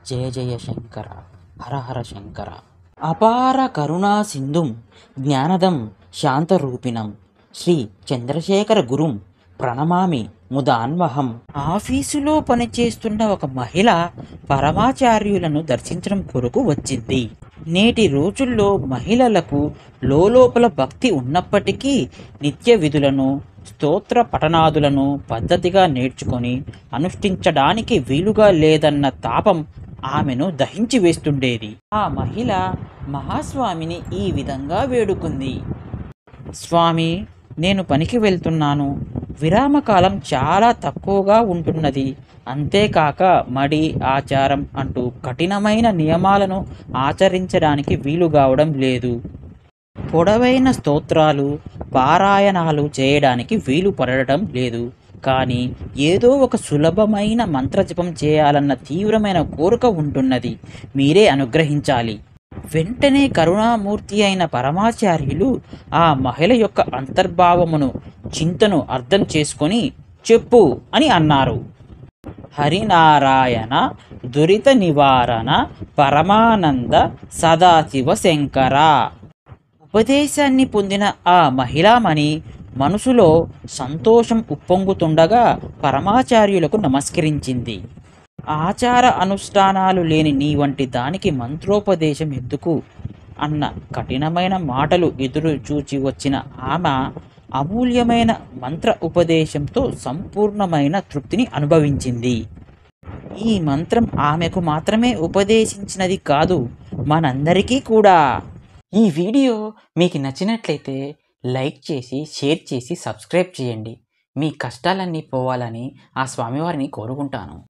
జయ జయ శంకర హర హర శంకర అపార కరుణా సింధుం జ్ఞానదం శాంతరూపిణం శ్రీ చంద్రశేఖర గురుం ప్రణమామి ముదాన్వహం ఆఫీసులో పనిచేస్తున్న ఒక మహిళ పరమాచార్యులను దర్శించడం కొరకు వచ్చింది నేటి రోజుల్లో మహిళలకు లోపల భక్తి ఉన్నప్పటికీ నిత్య విధులను స్తోత్ర పఠనాదులను పద్ధతిగా నేర్చుకొని అనుష్ఠించడానికి వీలుగా లేదన్న తాపం ఆమెను దహించి వేస్తుండేది ఆ మహిళ మహాస్వామిని ఈ విధంగా వేడుకుంది స్వామి నేను పనికి వెళ్తున్నాను విరామకాలం చాలా తక్కువగా ఉంటున్నది అంతేకాక మడి ఆచారం అంటూ కఠినమైన నియమాలను ఆచరించడానికి వీలు కావడం లేదు పొడవైన స్తోత్రాలు పారాయణాలు చేయడానికి వీలు పడడం లేదు కానీ ఏదో ఒక సులభమైన మంత్రజపం చేయాలన్న తీవ్రమైన కోరిక ఉంటున్నది మీరే అనుగ్రహించాలి వెంటనే కరుణామూర్తి అయిన పరమాచార్యులు ఆ మహిళ యొక్క అంతర్భావమును చింతను అర్థం చేసుకొని చెప్పు అని అన్నారు హరినారాయణ దురిత నివారణ పరమానంద సదాశివ శంకర ఉపదేశాన్ని పొందిన ఆ మహిళామణి మనసులో సంతోషం ఉప్పొంగుతుండగా పరమాచార్యులకు నమస్కరించింది ఆచార అనుష్ఠానాలు లేని నీ వంటి దానికి మంత్రోపదేశం ఎందుకు అన్న కఠినమైన మాటలు ఎదురు చూచి వచ్చిన ఆమె అమూల్యమైన మంత్ర ఉపదేశంతో సంపూర్ణమైన తృప్తిని అనుభవించింది ఈ మంత్రం ఆమెకు మాత్రమే ఉపదేశించినది కాదు మనందరికీ కూడా ఈ వీడియో మీకు నచ్చినట్లయితే లైక్ చేసి షేర్ చేసి సబ్స్క్రైబ్ చేయండి మీ కష్టాలన్నీ పోవాలని ఆ స్వామివారిని కోరుకుంటాను